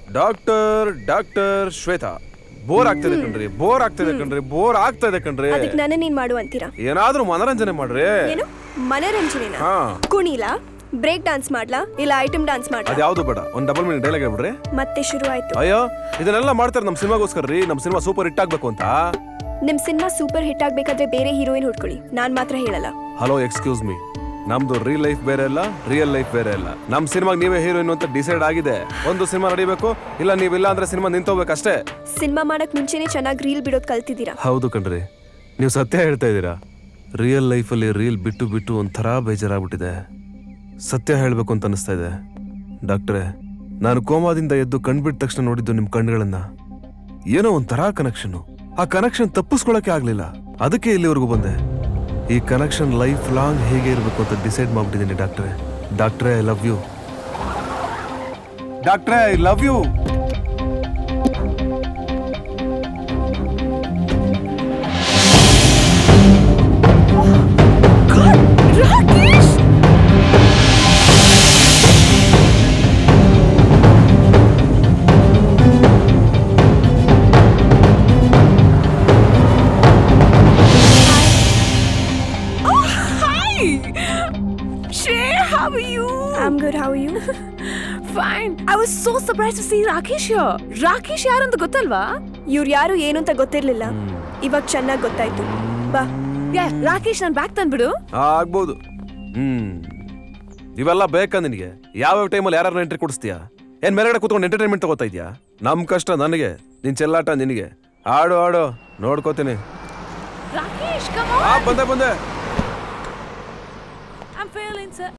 Doctor doctor Shweta bore ಆಗ್ತಿದೆ ಕಣ್ರಿ bore ಆಗ್ತಿದೆ ಕಣ್ರಿ ಬೋರ್ ಆಗ್ತಾ ಕಣ್ರಿ ಅದಕ್ಕೆ ನನ್ನ ನೀನ್ ಮಾಡು ಅಂತೀರಾ ಏನಾದ್ರೂ ಮನರಂಜನೆ ಮಾಡ್ರಿ ಏನು ಮನರಂಜನೆನ ಹಾ ಕುಣಿಲಾ ಬ್ರೇಕ್ ಡಾನ್ಸ್ ಮಾಡ್ಲಾ ಇಲ್ಲ ಐಟಮ್ ಡಾನ್ಸ್ ಮಾಡ್ಲಾ ಅದ್ಯಾವ್ದು ಬೇಡ ಒಂದ್ ಡಬಲ್ ಮೀನಿಂಗ್ ಡೈಲಾಗ್ ಹೇಳ್ಬಿಡ್ರಿ ಮತ್ತೆ ಶುರು ಆಯ್ತು ಅಯ್ಯೋ ಇದನ್ನೆಲ್ಲ ಮಾಡ್ತಾರೆ ನಮ್ ಸಿನಿಮಾಗೋಸ್ಕರ ರೀ ನಮ್ ಸಿನಿಮಾ ಸೂಪರ್ ಹಿಟ್ ಆಗ್ಬೇಕು ಅಂತ ನಿಮ್ ಸಿನಿಮಾ ಸೂಪರ್ ಹಿಟ್ ಆಗ್ಬೇಕಾದ್ರೆ ಬೇರೆ ಹೀರೋಯಿನ್ ಹುಡ್ಕೊಳ್ಳಿ ನಾನ್ ಮಾತ್ರ ಹೇಳಲ್ಲ ಹಲೋ ಎಕ್ಸ್ಕ್ಯೂಸ್ ಮೀ ನಮ್ದು ರಿಯಲ್ ಲೈಫ್ ಬೇರೆ ಅಲ್ಲ ರಿಯಲ್ ಲೈಫ್ ಬೇರೆ ಅಲ್ಲ ನಮ್ ಸಿನಿಮಾಗ್ ನೀವೇ ಹೀರೋಯಿನ್ ಅಂತ ಡಿಸೈಡ್ ಆಗಿದೆ ಒಂದು ಸಿನಿಮಾ ನಡಿಬೇಕು ಇಲ್ಲ ನೀವಿಲ್ಲ ಅಂದ್ರೆ ಸಿನಿಮಾ ನಿಂತೋಗ್ಬೇಕಷ್ಟೇ ಸಿನಿಮಾ ಮಾಡಕ್ ಮುಂಚೆನೆ ಚೆನ್ನಾಗಿ ರೀಲ್ ಬಿಡೋದ್ ಕಲ್ತಿದ್ದೀರಾ ಹೌದು ಕಣ್ರಿ ನೀವು ಸತ್ಯ ಹೇಳ್ತಾ ಇದ್ದೀರಾ ರಿಯಲ್ ಲೈಫಲ್ಲಿ ರೀಲ್ ಬಿಟ್ಟು ಬಿಟ್ಟು ಒಂಥರ ಬೇಜಾರಾಗ್ಬಿಟ್ಟಿದೆ ಸತ್ಯ ಹೇಳ್ಬೇಕು ಅಂತ ಅನಿಸ್ತಾ ಇದೆ ಡಾಕ್ಟ್ರೆ ನಾನು ಕೋಮಾದಿಂದ ಎದ್ದು ಕಣ್ಬಿಟ್ಟ ತಕ್ಷಣ ನೋಡಿದ್ದು ನಿಮ್ ಕಣ್ಗಳನ್ನ ಏನೋ ಒಂಥರ ಕನೆಕ್ಷನ್ ಆ ಕನೆಕ್ಷನ್ ತಪ್ಪಿಸ್ಕೊಳಕ್ಕೆ ಆಗ್ಲಿಲ್ಲ ಅದಕ್ಕೆ ಇಲ್ಲಿವರೆಗೂ ಬಂದೆ ಈ ಕನೆಕ್ಷನ್ ಲೈಫ್ ಲಾಂಗ್ ಹೇಗೆ ಇರಬೇಕು ಅಂತ ಡಿಸೈಡ್ ಮಾಡ್ಬಿಟ್ಟಿದ್ದೀನಿ ಡಾಕ್ಟ್ರೆ ಡಾಕ್ಟ್ರೆ ಐ ಲವ್ ಯು ಡಾಕ್ಟ್ರೆ I love you Shay, how are you? I good how you Fine. I was so surprised to see Rakesh here. Rakesh ಯಾರಂತ ಗೊತ್ತಲ್ವಾ ಇವ್ರು ಯಾರು ಏನು ಅಂತ ಗೊತ್ತಿರ್ಲಿಲ್ಲ ಇವಾಗ ಚೆನ್ನಾಗಿ ಗೊತ್ತಾಯ್ತು ಬಾ ಯಾ ರಾಕೇಶ್ ನನ್ ಬ್ಯಾಗ್ ತಂದ್ಬಿಡು ಆಗ್ಬೋದು ಹ್ಮ್ ಇವೆಲ್ಲ ಬೇಕಾ ನಿನಗೆ ಯಾವ ಟೈಮಲ್ಲಿ ಯಾರು ಎಂಟ್ರಿ ಕೊಡಿಸ್ತೀಯಾ ಏನ್ ಮೇಲ್ಗಡೆ ಕೂತ್ಕೊಂಡು ಎಂಟರ್ಟೈನ್ಮೆಂಟ್ ತಗೋತಾ ಇದೆಯಾ ನಮ್ ಕಷ್ಟ ನನಗೆ ನಿನ್ ಚೆಲ್ಲಾಟ ನಿನಗೆ ಆಡು ಆಡು ನೋಡ್ಕೋತೀನಿ ರಾಕೇಶ್ ಕಮ್ ಆ ಬಂದೆ ಬಂದೆ ಐ ಆಮ್ ಫೇಲಿಂಗ್ ಸರ್